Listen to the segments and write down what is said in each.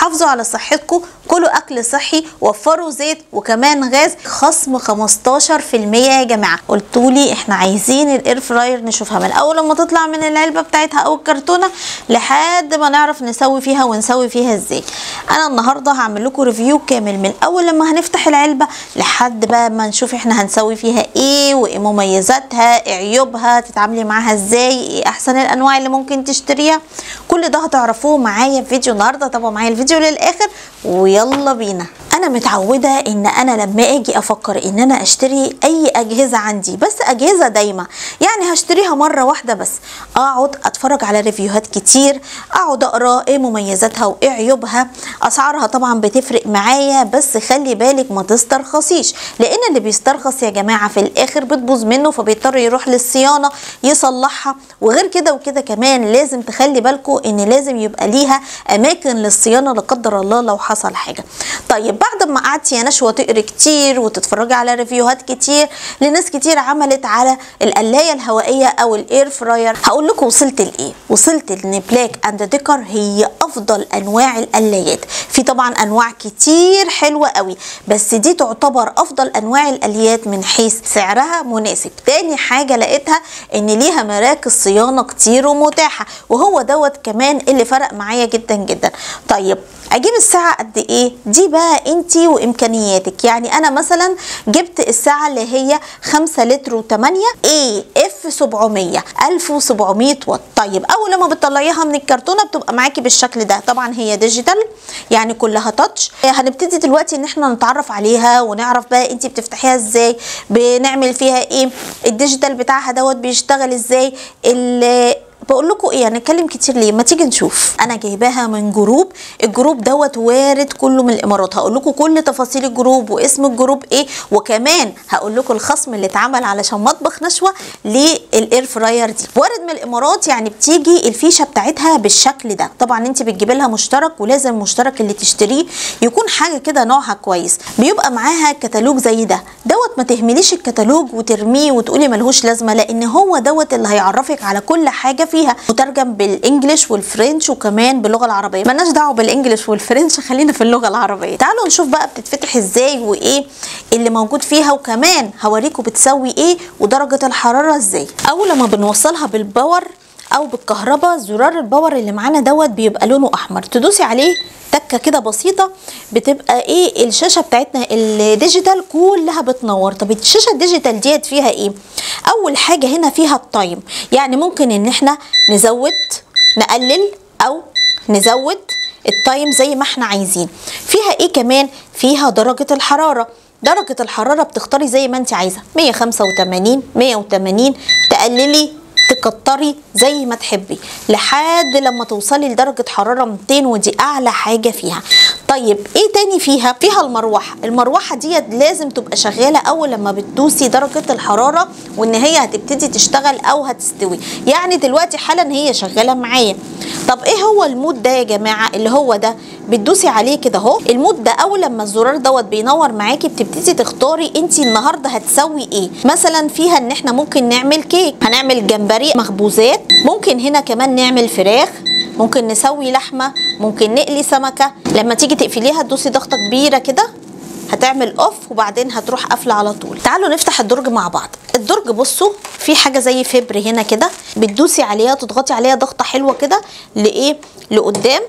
حافظوا على صحتكم كلوا اكل صحي وفروا زيت وكمان غاز خصم 15% يا جماعه قلتوا لي احنا عايزين الاير فراير نشوفها من اول ما تطلع من العلبه بتاعتها او الكرتونه لحد ما نعرف نسوي فيها ونسوي فيها ازاي انا النهارده هعمل لكم ريفيو كامل من اول لما هنفتح العلبه لحد بقى ما نشوف احنا هنسوي فيها ايه وايه مميزاتها ايه عيوبها تتعاملي معاها ازاي ايه احسن الانواع اللي ممكن تشتريها كل ده هتعرفوه معايا في فيديو النهارده طبعا معايا الفيديو للاخر ويلا بينا انا متعوده ان انا لما اجي افكر ان انا اشتري اي اجهزه عندي بس اجهزه دايمه يعني هشتريها مره واحده بس اقعد اتفرج على ريفيوهات كتير اقعد اقرا ايه مميزاتها وايه عيوبها اسعارها طبعا بتفرق معايا بس خلي بالك ما تسترخصيش لان اللي بيسترخص يا جماعه في الاخر بتبوظ منه فبيضطر يروح للصيانه يصلحها وغير كده وكده كمان لازم تخلي بالكم ان لازم يبقى ليها اماكن للصيانه لا قدر الله لو حصل حاجه طيب بعد ما قعدتي يا نشوى تقري كتير وتتفرجي على ريفيوهات كتير لناس كتير عملت على القلايه الهوائيه او الاير فراير هقول لكم وصلت لايه وصلت ان بلاك اند ديكر هي افضل انواع القلايات في طبعا انواع كتير حلوه قوي بس دي تعتبر افضل انواع القلايات من حيث سعرها مناسب تاني حاجه لقيتها ان ليها مراكز صيانه كتير ومتاحه وهو دوت كمان اللي فرق معايا جدا جدا طيب اجيب الساعه قد ايه دي بقى انت وامكانياتك يعني انا مثلا جبت الساعه اللي هي 5 لتر و8 اي اف 700 1700 واط طيب اول لما بتطلعيها من الكرتونه بتبقى معاكي بالشكل ده طبعا هي ديجيتال يعني كلها تاتش هنبتدي دلوقتي ان احنا نتعرف عليها ونعرف بقى انت بتفتحيها ازاي بنعمل فيها ايه الديجيتال بتاعها دوت بيشتغل ازاي بقول لكم ايه هنتكلم كتير ليه ما تيجي نشوف انا جايباها من جروب الجروب دوت وارد كله من الامارات هقول لكم كل تفاصيل الجروب واسم الجروب ايه وكمان هقول لكم الخصم اللي اتعمل علشان مطبخ نشوه للاير فراير دي وارد من الامارات يعني بتيجي الفيشه بتاعتها بالشكل ده طبعا انت بتجيبي لها مشترك ولازم المشترك اللي تشتريه يكون حاجه كده نوعها كويس بيبقى معاها كتالوج زي ده دوت ما تهمليش الكتالوج وترميه وتقولي ملهوش لازمه لان هو دوت اللي هيعرفك على كل حاجه فيها مترجم بالانجلش والفرنش وكمان باللغه العربيه مالناش دعوه بالانجلش والفرنش خلينا في اللغه العربيه تعالوا نشوف بقى بتتفتح ازاي وايه اللي موجود فيها وكمان هوريكم بتسوي ايه ودرجه الحراره ازاي اول لما بنوصلها بالباور او بالكهرباء زرار الباور اللي معانا دوت بيبقى لونه احمر تدوسي عليه تكه كده بسيطه بتبقى ايه الشاشه بتاعتنا الديجيتال كلها بتنور طب الشاشه الديجيتال ديت فيها ايه اول حاجه هنا فيها التايم يعني ممكن ان احنا نزود نقلل او نزود التايم زي ما احنا عايزين فيها ايه كمان فيها درجه الحراره درجه الحراره بتختاري زي ما انت عايزه 185 180 تقللي تكتري زي ما تحبي لحد لما توصلي لدرجه حراره 200 ودي اعلى حاجه فيها طيب ايه تاني فيها فيها المروحه المروحه ديت لازم تبقى شغاله اول لما بتدوسي درجه الحراره وان هي هتبتدي تشتغل او هتستوي يعني دلوقتي حالا هي شغاله معايا طب ايه هو المود ده يا جماعه اللي هو ده بتدوسي عليه كده اهو المود ده اول لما الزرار دوت بينور معاكي بتبتدي تختاري انت النهارده هتسوي ايه مثلا فيها ان احنا ممكن نعمل كيك هنعمل جمبري مخبوزات ممكن هنا كمان نعمل فراخ ممكن نسوي لحمه ممكن نقلي سمكه لما تيجي تقفليها تدوسي ضغطه كبيره كده هتعمل اوف وبعدين هتروح قافله على طول تعالوا نفتح الدرج مع بعض الدرج بصوا في حاجه زي فبر هنا كده بتدوسي عليها تضغطي عليها ضغطه حلوه كده لايه لقدام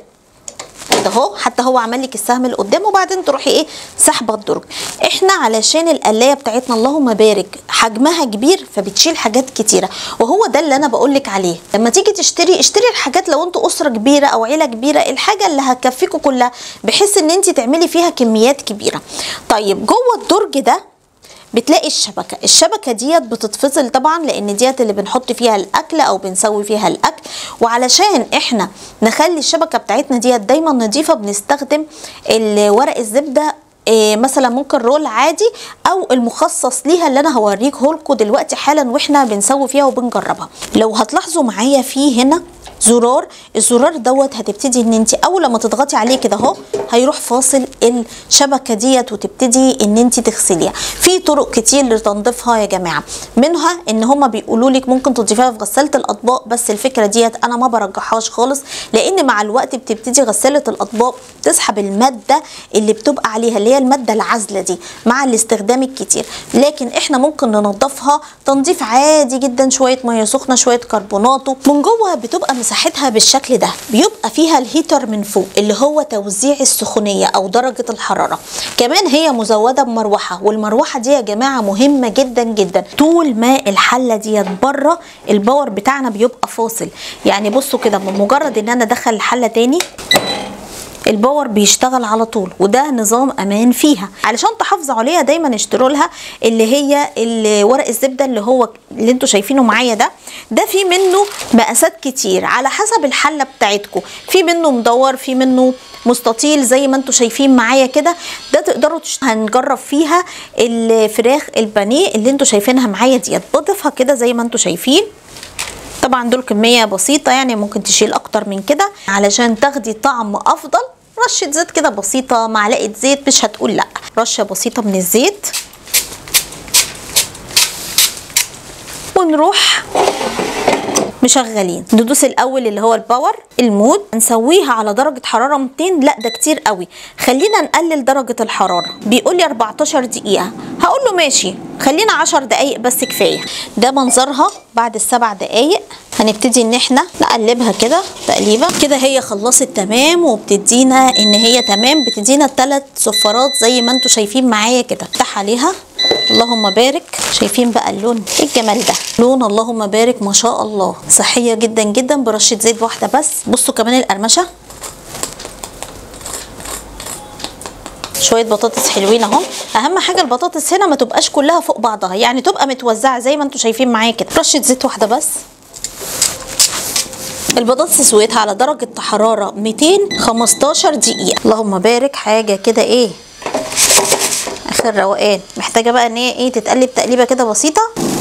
كده اهو حتى هو عمل لك السهم اللي قدام وبعدين تروحي ايه سحبه الدرج احنا علشان القلايه بتاعتنا اللهم بارك حجمها كبير فبتشيل حاجات كتيره وهو ده اللي انا بقول لك عليه لما تيجي تشتري اشتري الحاجات لو انتوا اسره كبيره او عيله كبيره الحاجه اللي هتكفيكوا كلها بحيث ان انت تعملي فيها كميات كبيره طيب جوه الدرج ده بتلاقي الشبكه الشبكه ديت بتتفصل طبعا لان ديت اللي بنحط فيها الاكل او بنسوي فيها الاكل وعلشان احنا نخلي الشبكه بتاعتنا ديت دايما نظيفه بنستخدم ورق الزبده إيه مثلا ممكن رول عادي او المخصص ليها اللي انا هوريكه لكم دلوقتي حالا واحنا بنسوي فيها وبنجربها لو هتلاحظوا معايا في هنا زرار الزرار دوت هتبتدي ان انت اول لما تضغطي عليه كده اهو هيروح فاصل الشبكه ديت وتبتدي ان انت تغسليها في طرق كتير لتنظيفها يا جماعه منها ان هما بيقولوا لك ممكن تضيفيها في غساله الاطباق بس الفكره ديت انا ما برجحهاش خالص لان مع الوقت بتبتدي غساله الاطباق تسحب الماده اللي بتبقى عليها اللي هي الماده العازله دي مع الاستخدام الكتير لكن احنا ممكن ننضفها تنظيف عادي جدا شويه ميه سخنه شويه كربوناتو من جوه بتبقى مساحتها بالشكل ده بيبقى فيها الهيتر من فوق اللي هو توزيع السخونيه او درجه الحراره كمان هي مزوده بمروحه والمروحه دي يا جماعه مهمه جدا جدا طول ما الحله ديت بره الباور بتاعنا بيبقى فاصل يعني بصوا كده بمجرد ان انا ادخل الحله تاني الباور بيشتغل على طول وده نظام امان فيها علشان تحافظوا عليها دايما اشتروا لها اللي هي اللي ورق الزبده اللي هو اللي انتوا شايفينه معايا ده ده في منه مقاسات كتير على حسب الحله بتاعتكم في منه مدور في منه مستطيل زي ما انتوا شايفين معايا كده ده تقدروا تشت... هنجرب فيها الفراخ البانيه اللي انتوا شايفينها معايا ديت بضيفها كده زي ما انتوا شايفين طبعا دول كميه بسيطه يعني ممكن تشيل اكتر من كده علشان تاخدي طعم افضل رشه زيت كده بسيطه معلقه زيت مش هتقول لا رشه بسيطه من الزيت ونروح مشغلين ندوس الاول اللي هو الباور المود نسويها على درجه حراره 200 لا ده كتير قوي خلينا نقلل درجه الحراره بيقول لي 14 دقيقه هقول له ماشي خلينا 10 دقايق بس كفايه ده منظرها بعد السبع دقايق هنبتدي ان احنا نقلبها كده تقليبه كده هي خلصت تمام وبتدينا ان هي تمام بتدينا ثلاث صفارات زي ما انتم شايفين معايا كده افتح عليها اللهم بارك شايفين بقى اللون ايه الجمال ده لون اللهم بارك ما شاء الله صحيه جدا جدا برشه زيت واحده بس بصوا كمان القرمشه شويه بطاطس حلوين اهو اهم حاجه البطاطس هنا ما تبقاش كلها فوق بعضها يعني تبقى متوزعه زي ما انتم شايفين معايا كده رشه زيت واحده بس البطاطس سويتها على درجة حرارة 215 دقيقة اللهم بارك حاجة كده ايه اخر روقان محتاجة بقى ان هي ايه تتقلب تقليبة كده بسيطة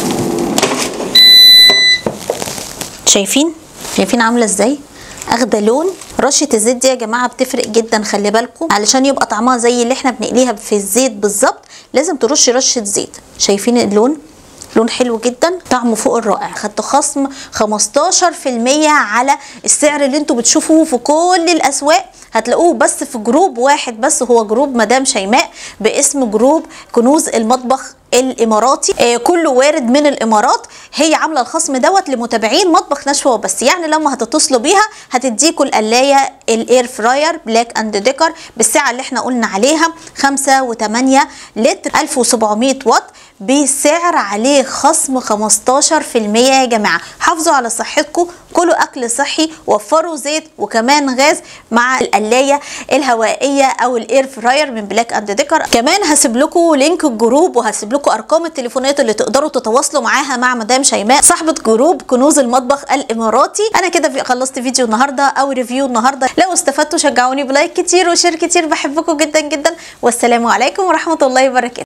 شايفين شايفين عاملة ازاي اخده لون رشه الزيت دي يا جماعه بتفرق جدا خلي بالكم علشان يبقى طعمها زي اللي احنا بنقليها في الزيت بالظبط لازم ترشي رشه زيت شايفين اللون لون حلو جدا طعمه فوق الرائع خدت خصم 15% على السعر اللي انتوا بتشوفوه في كل الاسواق هتلاقوه بس في جروب واحد بس هو جروب مدام شيماء باسم جروب كنوز المطبخ الاماراتي آه كله وارد من الامارات هي عامله الخصم دوت لمتابعين مطبخ نشوه وبس يعني لما هتتصلوا بيها هتديكوا القلايه الاير فراير بلاك اند ديكر بالسعه اللي احنا قلنا عليها 5 و8 لتر 1700 واط بسعر عليه خصم 15% يا جماعه حافظوا على صحتكم كلوا اكل صحي وفروا زيت وكمان غاز مع القلايه الهوائيه او الاير فراير من بلاك اند ديكر كمان هسيب لكم لينك الجروب وهسيب لكم ارقام التليفونات اللي تقدروا تتواصلوا معاها مع مدام شيماء صاحبه جروب كنوز المطبخ الاماراتي انا كده خلصت فيديو النهارده او ريفيو النهارده لو استفدتوا شجعوني بلايك كتير وشير كتير بحبكم جدا جدا والسلام عليكم ورحمه الله وبركاته